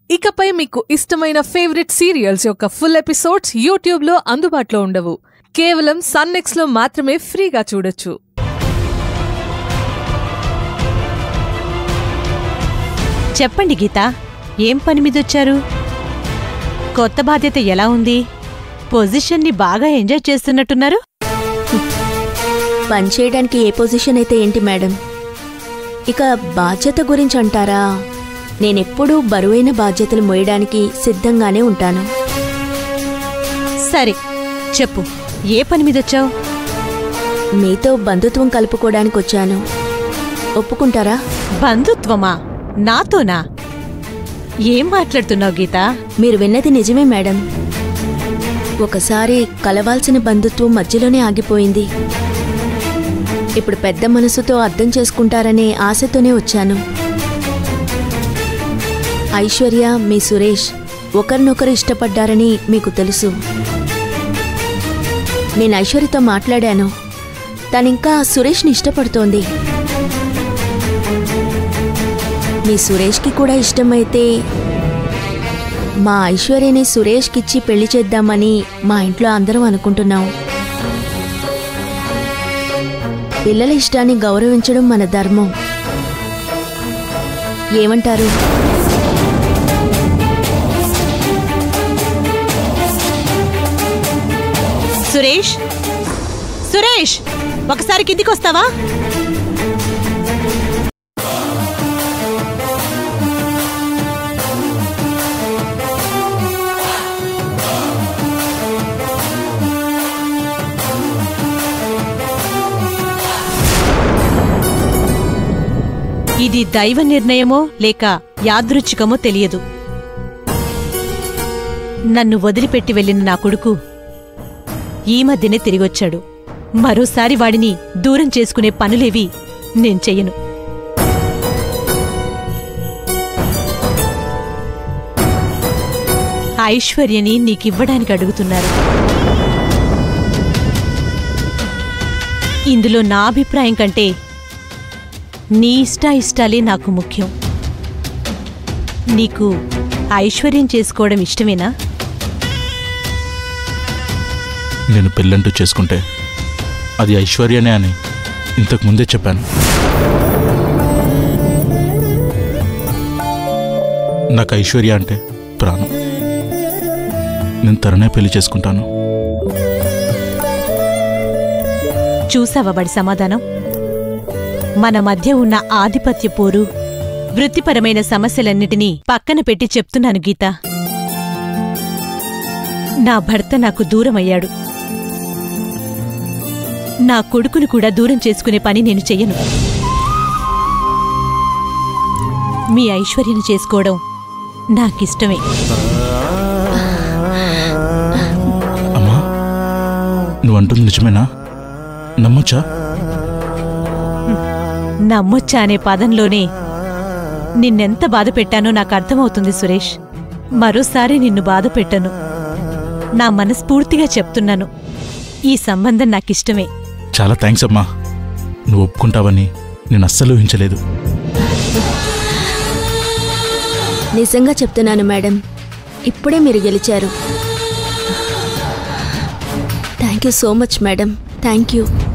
ఇకపై మీకు ఇష్టమైన ఫేవరెట్ సీరియల్స్ యొక్క ఫుల్ ఎపిసోడ్స్ యూట్యూబ్లో అందుబాటులో ఉండవు కేవలం సన్నెక్స్లో మాత్రమే ఫ్రీగా చూడొచ్చు చెప్పండి గీత ఏం పని మీదొచ్చారు కొత్త బాధ్యత ఎలా ఉంది పొజిషన్ని బాగా ఎంజాయ్ చేస్తున్నట్టున్నారు పనిచేయడానికి ఏ పొజిషన్ అయితే ఏంటి మేడం ఇక బాధ్యత గురించి అంటారా నేనెప్పుడూ బరువైన బాధ్యతలు మోయడానికి సిద్ధంగానే ఉంటాను సరే చెప్పు ఏ పని మీదొచ్చావు మీతో బంధుత్వం కలుపుకోవడానికి వచ్చాను ఒప్పుకుంటారా బంధుత్వమా నాతోనా ఏం మాట్లాడుతున్నావు గీత మీరు విన్నది నిజమే మేడం ఒకసారి కలవాల్సిన బంధుత్వం మధ్యలోనే ఆగిపోయింది ఇప్పుడు పెద్ద మనసుతో అర్థం చేసుకుంటారనే ఆశతోనే వచ్చాను ఐశ్వర్య మీ సురేష్ ఒకరినొకరు ఇష్టపడ్డారని మీకు తెలుసు నేను ఐశ్వర్యతో మాట్లాడాను తనింకా సురేష్ని ఇష్టపడుతోంది మీ సురేష్కి కూడా ఇష్టమైతే మా ఐశ్వర్యని సురేష్కిచ్చి పెళ్లి చేద్దామని మా ఇంట్లో అందరం అనుకుంటున్నాం పిల్లల ఇష్టాన్ని గౌరవించడం మన ధర్మం ఏమంటారు సురేష్ సురేష్ ఒకసారి కిందికి వస్తావా ఇది దైవ నిర్ణయమో లేక యాదృచ్ఛికమో తెలియదు నన్ను వదిలిపెట్టి వెళ్ళిన నా కొడుకు ఈ మధ్యనే తిరిగొచ్చాడు మరోసారి వాడిని దూరం చేసుకునే పనులేవి నేను చెయ్యను ఐశ్వర్యని నీకివ్వడానికి అడుగుతున్నారు ఇందులో నా అభిప్రాయం కంటే నీ ఇష్టాయిష్టాలే నాకు ముఖ్యం నీకు ఐశ్వర్యం చేసుకోవడం ఇష్టమేనా నేను పెళ్ళంటూ చేసుకుంటే అది ఐశ్వర్యనే అని ఇంతకు ముందే చెప్పాను నాకు ఐశ్వర్య అంటే ప్రాణం నేను తరనే పెళ్లి చేసుకుంటాను చూసావా వాడి సమాధానం మన మధ్య ఉన్న ఆధిపత్య పోరు వృత్తిపరమైన సమస్యలన్నిటినీ పక్కన పెట్టి చెప్తున్నాను గీత నా భర్త నాకు దూరమయ్యాడు నా కొడుకును కూడా దూరం చేసుకునే పని నేను చెయ్యను మీ ఐశ్వర్యను చేసుకోవడం నాకిష్టమే అమ్మా నువ్వు అంటుంది నిజమేనా నమ్మొచ్చా నమ్మొచ్చా అనే పదంలోనే నిన్నెంత బాధ పెట్టానో నాకు అర్థమవుతుంది సురేష్ మరోసారి నిన్ను బాధ పెట్టను నా మనస్ఫూర్తిగా చెప్తున్నాను ఈ సంబంధం నాకిష్టమే చాలా థ్యాంక్స్ అమ్మా నువ్వు ఒప్పుకుంటావని నేను అస్సలు ఊహించలేదు నిజంగా చెప్తున్నాను మేడం ఇప్పుడే మీరు గెలిచారు thank you so much madam thank you